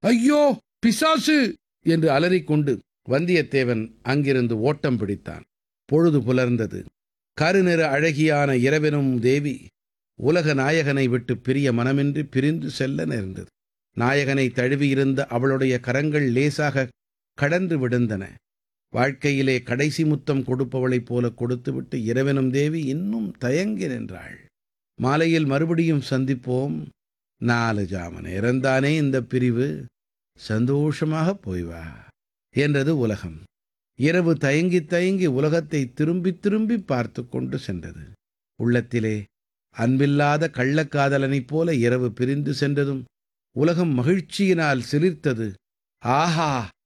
ஐயோ பிசாசு என்று அலறிக்கொண்டு வந்தியத்தேவன் அங்கிருந்து ஓட்டம் பிடித்தான் பொழுது புலர்ந்தது கருநிற அழகியான இரவெனும் தேவி உலக நாயகனை விட்டு பிரிய மனமின்றி பிரிந்து செல்ல நேர்ந்தது நாயகனை தழுவியிருந்த அவளுடைய கரங்கள் லேசாக கடந்து விழுந்தன வாழ்க்கையிலே கடைசி முத்தம் கொடுப்பவளைப் போல கொடுத்துவிட்டு இரவெனும் தேவி இன்னும் தயங்கி நின்றாள் மாலையில் மறுபடியும் சந்திப்போம் நாலு ஜாம நேரம்தானே இந்த பிரிவு சந்தோஷமாக போய் வா என்றது உலகம் இரவு தயங்கி தயங்கி உலகத்தை திரும்பி திரும்பி பார்த்து கொண்டு சென்றது உள்ளத்திலே அன்பில்லாத கள்ளக்காதலனைப் போல இரவு பிரிந்து சென்றதும் உலகம் மகிழ்ச்சியினால் சிலிர்த்தது ஆஹா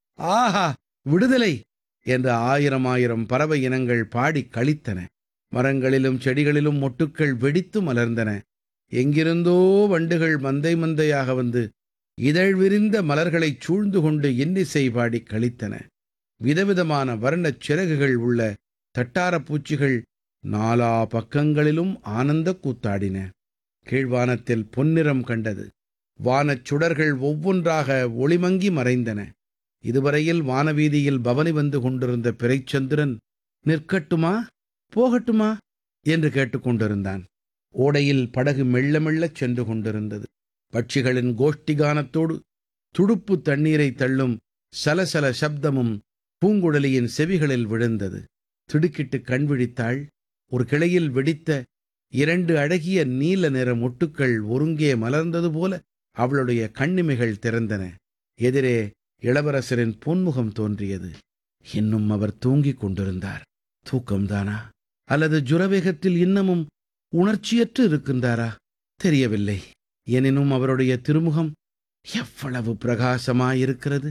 ஆஹா விடுதலை என்று ஆயிரம் ஆயிரம் பறவை இனங்கள் பாடி களித்தன மரங்களிலும் செடிகளிலும் மொட்டுக்கள் வெடித்து மலர்ந்தன எங்கிருந்தோ வண்டுகள் மந்தை மந்தையாக வந்து இதழ் விரிந்த மலர்களைச் சூழ்ந்து கொண்டு இன்னிசை பாடி களித்தன விதவிதமான வர்ணச் சிறகுகள் உள்ள தட்டாரப் பூச்சிகள் நாலா பக்கங்களிலும் ஆனந்த கூத்தாடின கீழ்வானத்தில் பொன்னிறம் கண்டது வானச் சுடர்கள் ஒவ்வொன்றாக ஒளிமங்கி மறைந்தன இதுவரையில் வானவீதியில் பவனி வந்து கொண்டிருந்த பிறைச்சந்திரன் நிற்கட்டுமா போகட்டுமா என்று கேட்டுக்கொண்டிருந்தான் ஓடையில் படகு மெல்ல மெல்லச் சென்று கொண்டிருந்தது பட்சிகளின் கோஷ்டிகானத்தோடு துடுப்பு தண்ணீரை தள்ளும் சலசல சப்தமும் பூங்குழலியின் செவிகளில் விழுந்தது திடுக்கிட்டு கண் விழித்தாள் ஒரு கிளையில் வெடித்த இரண்டு அழகிய நீல நிற மொட்டுக்கள் ஒருங்கே மலர்ந்தது போல அவளுடைய கண்ணிமைகள் திறந்தன எதிரே இளவரசரின் பொன்முகம் தோன்றியது இன்னும் அவர் தூங்கிக் கொண்டிருந்தார் தூக்கம்தானா அல்லது ஜுரவேகத்தில் இன்னமும் உணர்ச்சியற்று இருக்கின்றாரா தெரியவில்லை எனினும் அவருடைய திருமுகம் எவ்வளவு பிரகாசமாயிருக்கிறது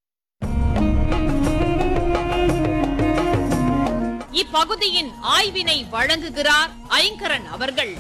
இப்பகுதியின் ஆய்வினை வழங்குகிறார் ஐங்கரன் அவர்கள்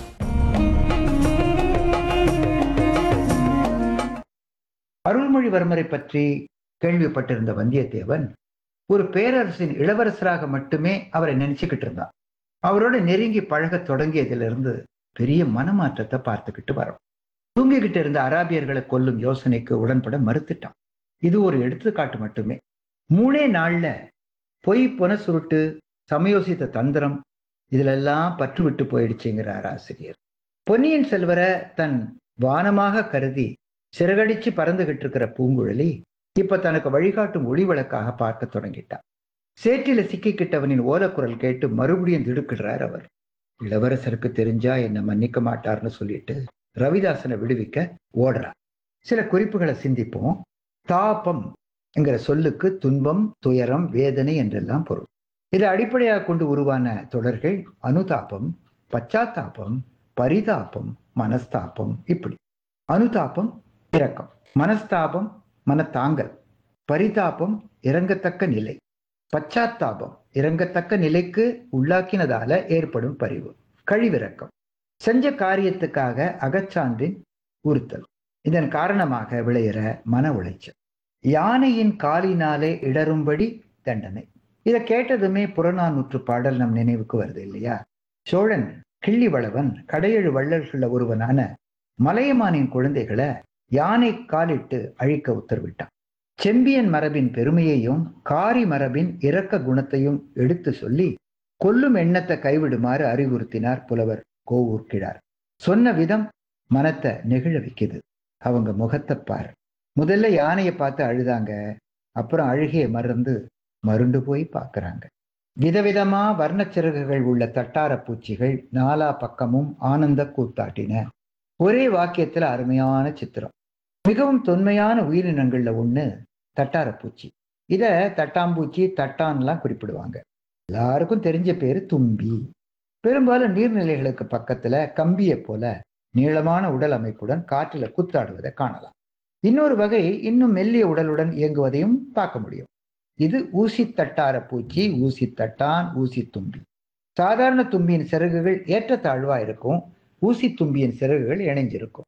அருள்மொழிவர்மரை பற்றி கேள்விப்பட்டிருந்த வந்தியத்தேவன் ஒரு பேரரசின் இளவரசராக மட்டுமே அவரை நினைச்சுக்கிட்டு இருந்தான் அவரோட நெருங்கி பழகத் தொடங்கியதிலிருந்து பெரிய மனமாற்றத்தை பார்த்துக்கிட்டு வரோம் தூங்கிக்கிட்டு இருந்த அராபியர்களை கொல்லும் யோசனைக்கு உடன்பட மறுத்துட்டான் இது ஒரு எடுத்துக்காட்டு மட்டுமே மூணே நாள்ல பொய் புன சுருட்டு சமயோசித்த தந்திரம் இதிலெல்லாம் பற்று விட்டு போயிடுச்சுங்கிறார் ஆசிரியர் பொன்னியின் செல்வரை தன் வானமாக கருதி சிறகடிச்சு பறந்துகிட்டு இருக்கிற பூங்குழலி இப்ப தனக்கு வழிகாட்டும் ஒளி விளக்காக பார்க்க தொடங்கிட்டான் சேற்றில சிக்கிக்கிட்டவனின் ஓலக்குரல் கேட்டு மறுபடியும் திடுக்கிடுறார் அவர் இளவரசருக்கு தெரிஞ்சா என்னை மன்னிக்க மாட்டார்னு சொல்லிட்டு ரவிதாசனை விடுவிக்க ஓடுறார் சில குறிப்புகளை சிந்திப்போம் தாபம் என்கிற சொல்லுக்கு துன்பம் துயரம் வேதனை என்றெல்லாம் பொருள் இதை அடிப்படையாக கொண்டு உருவான தொடர்கள் அனுதாபம் பச்சாத்தாபம் பரிதாபம் மனஸ்தாபம் இப்படி அனுதாபம் இரக்கம் மனஸ்தாபம் மனத்தாங்கல் பரிதாபம் இறங்கத்தக்க நிலை பச்சாத்தாபம் இறங்கத்தக்க நிலைக்கு உள்ளாக்கினதால ஏற்படும் பரிவு கழிவிறக்கம் செஞ்ச காரியத்துக்காக அகச்சான்றின் உறுத்தல் இதன் காரணமாக விளையிற மன உளைச்சல் யானையின் காலினாலே இடரும்படி தண்டனை இதை கேட்டதுமே புறநானூற்று பாடல் நம் நினைவுக்கு வருது இல்லையா சோழன் கிள்ளிவளவன் கடையெழு வள்ளல்கள ஒருவனான மலையமானின் குழந்தைகளை யானை காலிட்டு அழிக்க உத்தரவிட்டான் செம்பியன் மரபின் பெருமையையும் காரி மரபின் இரக்க குணத்தையும் எடுத்து சொல்லி கொல்லும் எண்ணத்தை கைவிடுமாறு அறிவுறுத்தினார் புலவர் கோவூர் கிழார் சொன்ன விதம் மனத்தை நெகிழ வைக்குது அவங்க முகத்தை பார் முதல்ல யானையை பார்த்து அழுதாங்க அப்புறம் அழுகையை மறந்து மருண்டு போய் பார்க்கறாங்க விதவிதமா வர்ணச்சிறகுகள் உள்ள தட்டார பூச்சிகள் நாலா பக்கமும் ஆனந்த கூத்தாட்டின ஒரே வாக்கியத்துல அருமையான சித்திரம் மிகவும் தொன்மையான உயிரினங்கள்ல ஒண்ணு தட்டாரப்பூச்சி இத தட்டாம்பூச்சி தட்டான்லாம் குறிப்பிடுவாங்க எல்லாருக்கும் தெரிஞ்ச பேரு தும்பி பெரும்பாலும் நீர்நிலைகளுக்கு பக்கத்துல கம்பியை போல நீளமான உடல் அமைப்புடன் காற்றுல கூத்தாடுவதை காணலாம் இன்னொரு வகை இன்னும் மெல்லிய உடலுடன் இயங்குவதையும் பார்க்க முடியும் இது ஊசி தட்டார பூச்சி ஊசி தட்டான் ஊசி தும்பி சாதாரண தும்பியின் சிறகுகள் ஏற்றத்தாழ்வா இருக்கும் ஊசி தும்பியின் சிறகுகள் இணைஞ்சிருக்கும்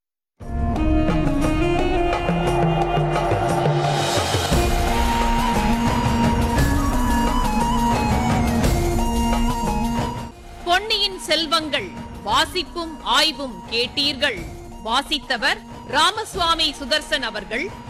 பொன்னியின் செல்வங்கள் வாசிப்பும் ஆய்வும் கேட்டீர்கள் வாசித்தவர் ராமசுவாமி சுதர்சன் அவர்கள்